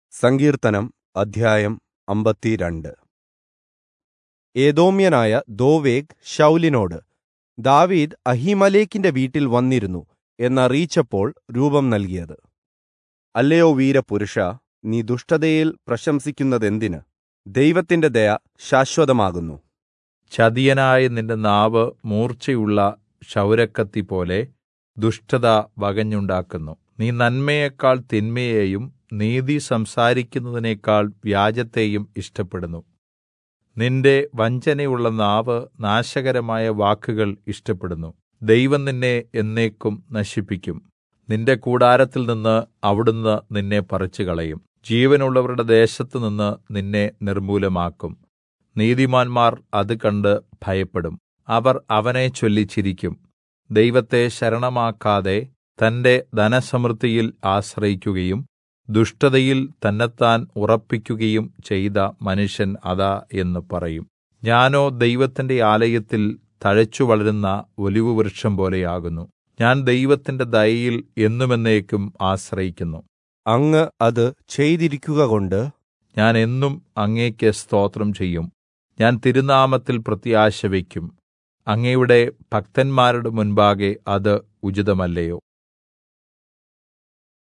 സങ്കീർത്തനം അധ്യായം അമ്പത്തിരണ്ട് ഏദോമ്യനായ ദോവേഗ് ശൗലിനോട് ദാവീദ് അഹീമലേക്കിന്റെ വീട്ടിൽ വന്നിരുന്നു എന്നറിയിച്ചപ്പോൾ രൂപം നൽകിയത് അല്ലയോ വീരപുരുഷാ നീ ദുഷ്ടതയിൽ പ്രശംസിക്കുന്നതെന്തിന് ദൈവത്തിന്റെ ദയ ശാശ്വതമാകുന്നു ചതിയനായ നിന്റെ നാവ് മൂർച്ചയുള്ള ക്ഷൗരക്കത്തി പോലെ ദുഷ്ടത വകഞ്ഞുണ്ടാക്കുന്നു നീ നന്മയേക്കാൾ തിന്മയെയും നീതി സംസാരിക്കുന്നതിനേക്കാൾ വ്യാജത്തെയും ഇഷ്ടപ്പെടുന്നു നിന്റെ വഞ്ചനയുള്ള നാവ് നാശകരമായ വാക്കുകൾ ഇഷ്ടപ്പെടുന്നു ദൈവം നിന്നെ എന്നേക്കും നശിപ്പിക്കും നിന്റെ കൂടാരത്തിൽ നിന്ന് അവിടുന്ന് നിന്നെ പറിച്ചുകളയും ജീവനുള്ളവരുടെ ദേശത്തുനിന്ന് നിന്നെ നിർമൂലമാക്കും നീതിമാന്മാർ അത് കണ്ട് ഭയപ്പെടും അവർ അവനെ ചൊല്ലി ചിരിക്കും ദൈവത്തെ ശരണമാക്കാതെ തന്റെ ധനസമൃദ്ധിയിൽ ആശ്രയിക്കുകയും ദുഷ്ടതയിൽ തന്നെത്താൻ ഉറപ്പിക്കുകയും ചെയ്ത മനുഷ്യൻ അതാ എന്ന് പറയും ഞാനോ ദൈവത്തിന്റെ ആലയത്തിൽ തഴച്ചു വളരുന്ന ഒലിവുവൃക്ഷം പോലെയാകുന്നു ഞാൻ ദൈവത്തിന്റെ ദയയിൽ എന്നുമെന്നേക്കും ആശ്രയിക്കുന്നു അങ്ങ് അത് ചെയ്തിരിക്കുക കൊണ്ട് ഞാൻ എന്നും അങ്ങേക്ക് സ്തോത്രം ചെയ്യും ഞാൻ തിരുനാമത്തിൽ പ്രത്യാശ വയ്ക്കും അങ്ങയുടെ ഭക്തന്മാരുടെ മുൻപാകെ അത് ഉചിതമല്ലയോ